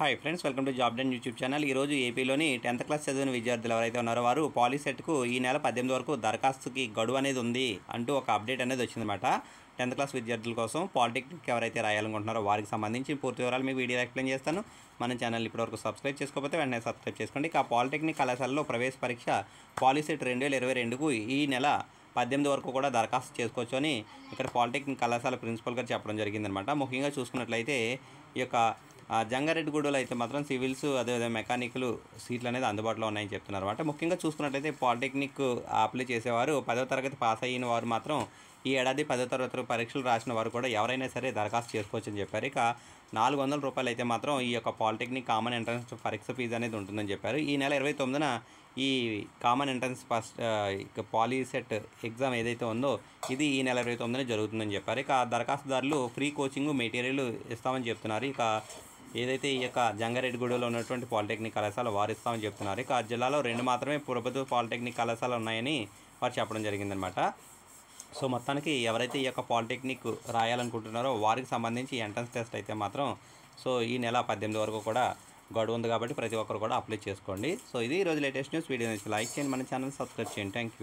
hi friends welcome to job done YouTube channel ఈరోజు ఏపీలోని tenth class చదివిన విద్యార్థులు ఎవరైతే ఉన్నారో వారు పాలిసెట్కు ఈ నెల పద్దెనిమిది వరకు దరఖాస్తుకి గడువు అనేది ఉంది అంటూ ఒక అప్డేట్ అనేది వచ్చిందన్నమాట టెన్త్ క్లాస్ విద్యార్థుల కోసం పాలిటెక్నిక్ ఎవరైతే రాయాలనుకుంటున్నారో వారికి సంబంధించి పూర్తి వివరాలు మీకు వీడియో ఎక్స్ప్లెయిన్ చేస్తాను మన ఛానల్ ఇప్పటివరకు సబ్స్క్రైబ్ చేసుకోకపోతే వెంటనే సబ్స్క్రైబ్ చేసుకోండి ఇక పాలిటెక్నిక్ కళాశాలలో ప్రవేశ పరీక్ష పాలిసెట్ రెండు వేల ఇరవై రెండుకు ఈ నెల పద్దెనిమిది వరకు కూడా దరఖాస్తు చేసుకోవచ్చు అని ఇక్కడ పాలిటెక్నిక్ కళాశాల ప్రిన్సిపల్ గారు చెప్పడం జరిగిందనమాట ముఖ్యంగా చూసుకున్నట్లయితే ఈ యొక్క ఆ, జంగారెడ్డిగూడలో అయితే మాత్రం సివిల్స్ అదేవిధంగా మెకానికల్ సీట్లు అనేది అందుబాటులో ఉన్నాయని చెప్తున్నారు అనమాట ముఖ్యంగా చూసుకున్నట్లయితే పాలిటెక్నిక్ అప్లై చేసేవారు పదో తరగతి పాస్ అయిన వారు మాత్రం ఈ ఏడాది పదో తరగతి పరీక్షలు రాసిన వారు కూడా ఎవరైనా సరే దరఖాస్తు చేసుకోవచ్చు అని చెప్పారు ఇక నాలుగు వందల రూపాయలు అయితే మాత్రం ఈ యొక్క పాలిటెక్నిక్ కామన్ ఎంట్రన్స్ పరీక్ష ఫీజు అనేది ఉంటుందని చెప్పారు ఈ నెల ఇరవై తొమ్మిదిన ఈ common entrance first poly set exam ఏదైతే ఉందో ఇది ఈ నెల ఇరవై తొమ్మిదిన జరుగుతుందని చెప్పారు ఇక దరఖాస్తుదారులు ఫ్రీ కోచింగ్ మెటీరియల్ ఇస్తామని చెప్తున్నారు ఇక ఏదైతే ఈ యొక్క జంగారెడ్డిగూడలో ఉన్నటువంటి పాలిటెక్నిక్ కళాశాల వారు ఇస్తామని చెప్తున్నారు ఇక ఆ జిల్లాలో రెండు మాత్రమే ప్రభుత్వ పాలిటెక్నిక్ కళాశాల ఉన్నాయని వారు చెప్పడం జరిగిందనమాట సో మొత్తానికి ఎవరైతే ఈ యొక్క పాలిటెక్నిక్ రాయాలనుకుంటున్నారో వారికి సంబంధించి ఎంట్రన్స్ టెస్ట్ అయితే మాత్రం సో ఈ నెల పద్దెనిమిది వరకు కూడా గడువు ఉంది కాబట్టి ప్రతి ఒక్కరు కూడా అప్లై చేసుకోండి సో ఇది ఈరోజు లేటెస్ట్ న్యూస్ వీడియో నుంచి లైక్ చేయండి మన ఛానల్ సబ్స్క్రైబ్ చేయండి థ్యాంక్ యూ